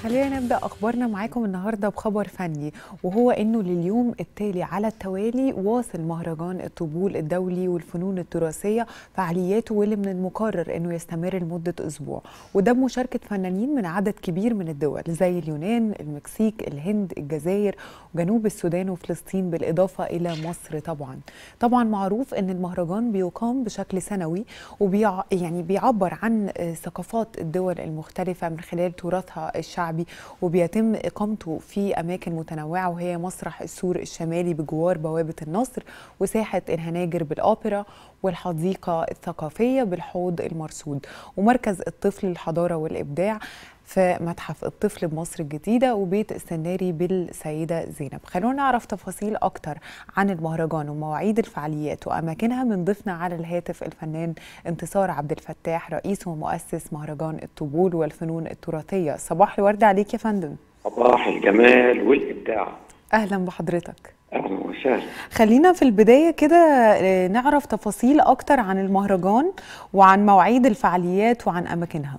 خلينا نبدأ أخبارنا معاكم النهاردة بخبر فني وهو أنه لليوم التالي على التوالي واصل مهرجان الطبول الدولي والفنون التراثية فعالياته واللي من المقرر أنه يستمر لمدة أسبوع وده بمشاركة فنانين من عدد كبير من الدول زي اليونان، المكسيك، الهند، الجزائر وجنوب السودان وفلسطين بالإضافة إلى مصر طبعا طبعا معروف أن المهرجان بيقام بشكل سنوي وبيع يعني بيعبر عن ثقافات الدول المختلفة من خلال تراثها الشعبي وبيتم إقامته في أماكن متنوعة وهي مسرح السور الشمالي بجوار بوابة النصر وساحة الهناجر بالأوبرا والحديقة الثقافية بالحوض المرصود ومركز الطفل للحضارة والإبداع في متحف الطفل بمصر الجديدة وبيت السناري بالسيدة زينب خلونا نعرف تفاصيل أكتر عن المهرجان ومواعيد الفعاليات وأماكنها من ضيفنا على الهاتف الفنان انتصار عبد الفتاح رئيس ومؤسس مهرجان الطبول والفنون التراثية صباح الورد عليك يا فندم صباح الجمال والإبداع أهلا بحضرتك أهلا وسهلا خلينا في البداية كده نعرف تفاصيل أكتر عن المهرجان وعن مواعيد الفعاليات وعن أماكنها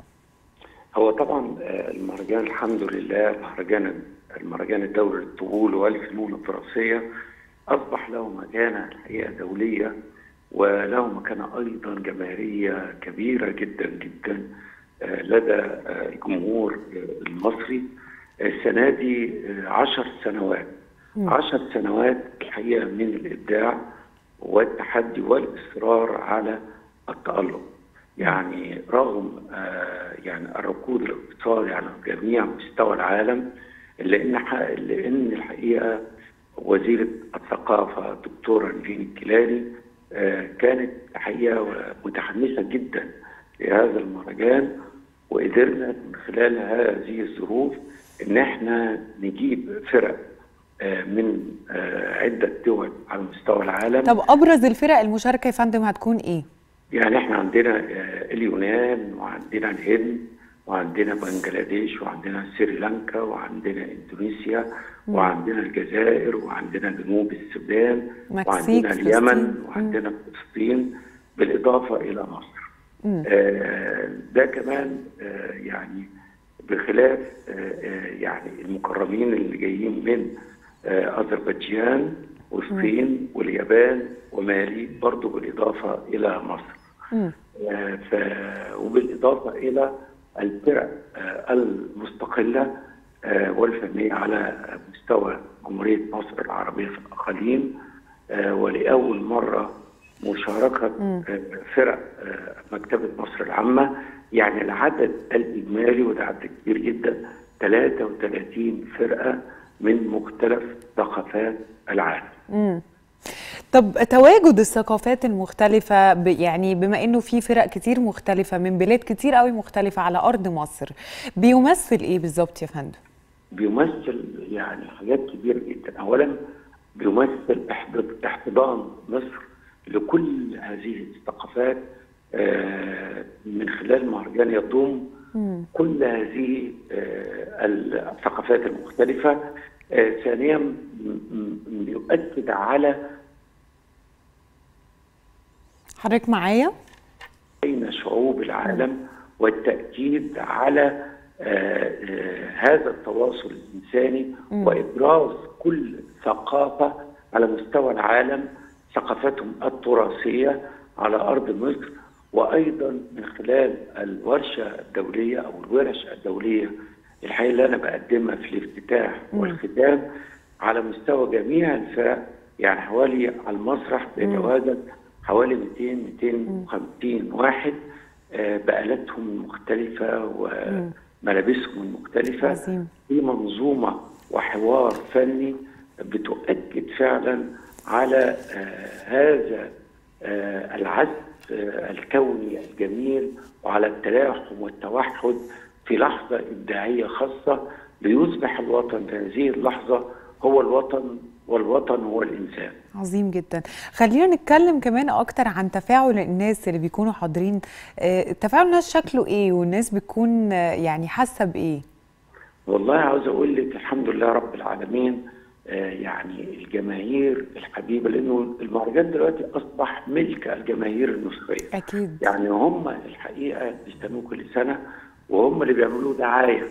هو طبعا المهرجان الحمد لله مهرجان المهرجان الدولي للطبول والفنون التراثية أصبح له مكانة الحقيقة دولية وله مكانة أيضا جماهيرية كبيرة جدا جدا لدى الجمهور المصري السنة دي عشر سنوات عشر سنوات الحقيقة من الإبداع والتحدي والإصرار على التألق يعني رغم آه يعني الركود الاقتصادي على جميع مستوى العالم لان لان الحقيقه وزيره الثقافه دكتوره نيفين الكيلاني آه كانت الحقيقه متحمسه جدا لهذا المهرجان وقدرنا من خلال هذه الظروف ان احنا نجيب فرق آه من عده دول على مستوى العالم طب ابرز الفرق المشاركه يا فندم هتكون ايه؟ يعني احنا عندنا اليونان وعندنا الهند وعندنا بنجلاديش وعندنا سريلانكا وعندنا اندونيسيا مم. وعندنا الجزائر وعندنا جنوب السودان وعندنا اليمن وعندنا فلسطين بالاضافه الى مصر. آه ده كمان آه يعني بخلاف آه يعني المكرمين اللي جايين من آه اذربيجان والصين واليابان ومالي برضه بالاضافه الى مصر. آه ف... وبالاضافه الى الفرق آه المستقله آه والفنيه على مستوى جمهوريه مصر العربيه في الاقاليم ولاول مره مشاركه فرق مكتبه مصر العامه يعني العدد الاجمالي وده عدد كبير جدا 33 فرقه من مختلف ثقافات العالم. مم. طب تواجد الثقافات المختلفة يعني بما انه في فرق كتير مختلفة من بلاد كتير قوي مختلفة على ارض مصر بيمثل ايه بالظبط يا فندم؟ بيمثل يعني حاجات كبيرة جدا اولا بيمثل احتضان مصر لكل هذه الثقافات من خلال مهرجان يضم كل هذه الثقافات المختلفة ثانيا يؤكد على حضرتك معايا بين شعوب العالم والتأكيد على آه آه هذا التواصل الإنساني م. وإبراز كل ثقافة على مستوى العالم ثقافتهم التراثية على أرض مصر وأيضا من خلال الورشة الدولية أو الورش الدولية الحقيقة اللي أنا بقدمها في الافتتاح م. والختام على مستوى جميع الفرق يعني حوالي على المسرح بيتواجد حوالي 200 250 واحد بآلاتهم المختلفة وملابسهم المختلفة عظيم. في منظومة وحوار فني بتؤكد فعلا على هذا العزف الكوني الجميل وعلى التلاحم والتوحد في لحظة إبداعية خاصة ليصبح الوطن في هذه اللحظة هو الوطن والوطن هو الإنسان عظيم جدا خلينا نتكلم كمان أكتر عن تفاعل الناس اللي بيكونوا حاضرين تفاعل الناس شكله إيه والناس بتكون يعني حاسة بإيه والله عاوز أقول لك الحمد لله رب العالمين يعني الجماهير الحبيبه لانه المهرجان دلوقتي اصبح ملك الجماهير المصريه اكيد يعني هم الحقيقه بيستنوه كل سنه وهم اللي بيعملوا دعايه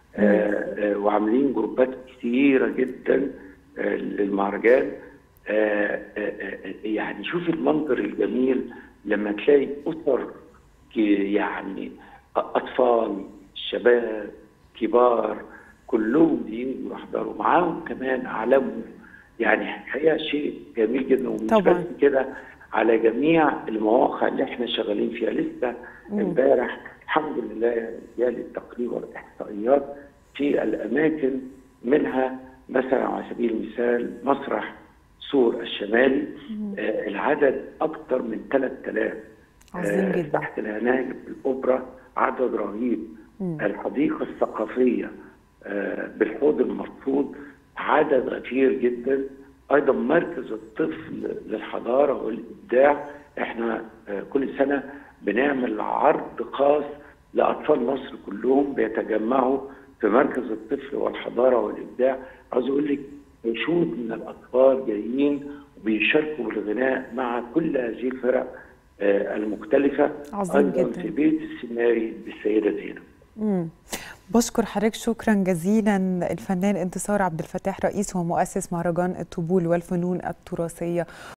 آه، آه، وعاملين جروبات كتيره جدا آه، للمهرجان آه، آه، آه، يعني شوف المنظر الجميل لما تلاقي اسر ك- يعني اطفال شباب كبار كلهم بييجوا يحضروا معاهم كمان اعلامهم يعني الحقيقه شيء جميل جدا ومش طبعاً. بس كده على جميع المواقع اللي احنا شغالين فيها لسه امبارح الحمد لله جالي التقرير والاحصائيات في الاماكن منها مثلا على سبيل المثال مسرح سور الشمالي آه العدد اكثر من 3000 عظيم جدا. تحت الهناجر الاوبرا عدد رهيب الحديقه الثقافيه آه بالحوض المرصود عدد غفير جدا ايضا مركز الطفل للحضاره والابداع احنا آه كل سنه بنعمل عرض خاص لاطفال مصر كلهم بيتجمعوا في مركز الطفل والحضاره والابداع عاوز اقول لك عشود من الاطفال جايين وبيشاركوا بالغناء مع كل هذه الفرق آه، المختلفه عظيم ايضا جدا. في بيت السماري بالسيده زينب مم. بشكر حضرتك شكرا جزيلا الفنان انتصار عبد الفتاح رئيس ومؤسس مهرجان الطبول والفنون التراثيه